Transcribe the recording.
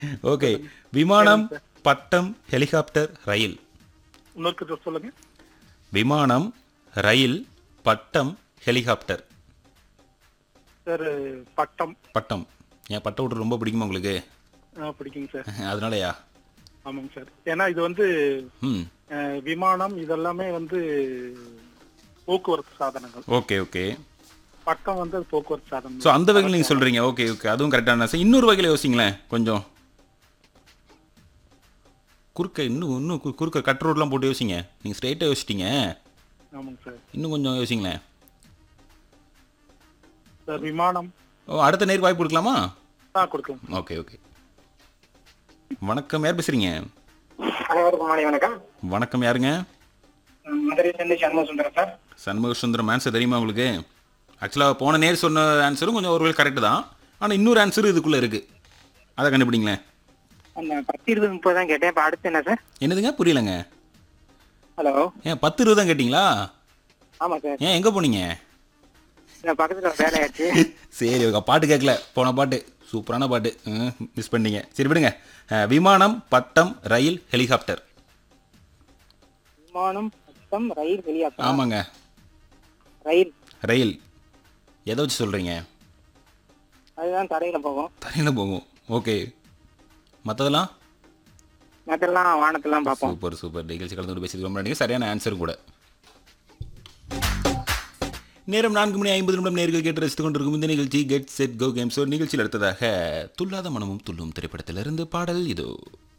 okay விமானம் பட்டம் helicopter ரயில் இன்னொரு சொல்லுங்க விமானம் ரயில் பட்டம் ஹெலிகாப்டர் சார் பட்டம் பட்டம் ஏன் பட்டம் விட்டு ரொம்ப பிடிக்குமா உங்களுக்கு ஆ, பிடிக்குங்க சார் அதனாலயா ஆமாங்க சார் ஏன்னா இது வந்து ம் அஹ், விமானம் இதெல்லாமே வந்து போக்குவரத்து சாதனங்கள் ஓகே ஓகே பட்டம் வந்து அது போக்குவரத்து சாதனம் ஸோ அந்த வகையில் நீங்கள் சொல்கிறீங்க ஓகே ஓகே அதுவும் கரெக்டான சார் இன்னொரு வகையில் யோசிங்களேன் கொஞ்சம் குறுக்க இன்னும் இன்னும் கு- குறுக்க கட் ரோட்லாம் போட்டு யோசிங்க நீங்கள் ஸ்ட்ரெயிட்டாக யோசிச்சிட்டீங்க ஆமாங்க சார் இன்னும் கொஞ்சம் யோசிங்களேன் சார் விமானம் ஓ அடுத்த நேருக்கு வாய்ப்பு கொடுக்கலாமா ஆ கொடுக்கலாம் ஓகே ஓகே வணக்கம் யார் பேசுகிறீங்க அனைவருக்கும் மாலை வணக்கம் வணக்கம் யாருங்க மதுரையிலிருந்து சண்முக சுந்தரம் சார் சண்முக சுந்தரம் ஆன்சர் தெரியுமா உங்களுக்கு ஆக்சுவலாக போன நேர் சொன்ன ஆன்சரும் கொஞ்சம் ஒரு கரெக்டு தான் ஆனால் இன்னொரு ஆன்சர் இதுக்குள்ளே இருக்குது அதை கண்டுபிடிங்களேன் அந்த பத்து இருபது முப்பது தான் கேட்டேன் இப்போ அடுத்து என்ன சார் என்னதுங்க புரியலங்க ஹலோ ஏன் பத்து இருபது தான் கேட்டிங்களா ஆமா சார் ஏன் எங்கே போனீங்க இந்த பக்கத்துல ஒரு வேலை ஆயிடுச்சு சரி உங்க பாட்டு கேட்கல போன பாட்டு சூப்பரான பாட்டு மிஸ் பண்ணீங்க சரி விடுங்க அஹ், விமானம் பட்டம் ரயில் ஹெலிகாப்டர் விமானம் பட்டம் ரயில் வெளியாக்கம் ஆமாங்க ரயில் ரயில் எதை வச்சு சொல்கிறீங்க அதுதான் தரையில போகும் தரையில் போகும் ஓகே மற்றதெல்லாம் மற்றெல்லாம் வானத்தெல்லாம் பார்ப்போம் சூப்பர் சூப்பர் நிகழ்ச்சி கலந்து கொண்டு பேசியது ரொம்ப நன்றி சரியான ஆன்சரும் கூட நேரம் நான்கு மணி ஐம்பது நிமிடம் நேர்கள் கேட்டு ரசித்துக் கொண்டிருக்கும் இந்த நிகழ்ச்சி கெட் செட் கோ கேம்ஸ் ஒரு நிகழ்ச்சியில் அடுத்ததாக துல்லாத மனமும் துள்ளும் திரைப்படத்திலிருந்து பாடல் இதோ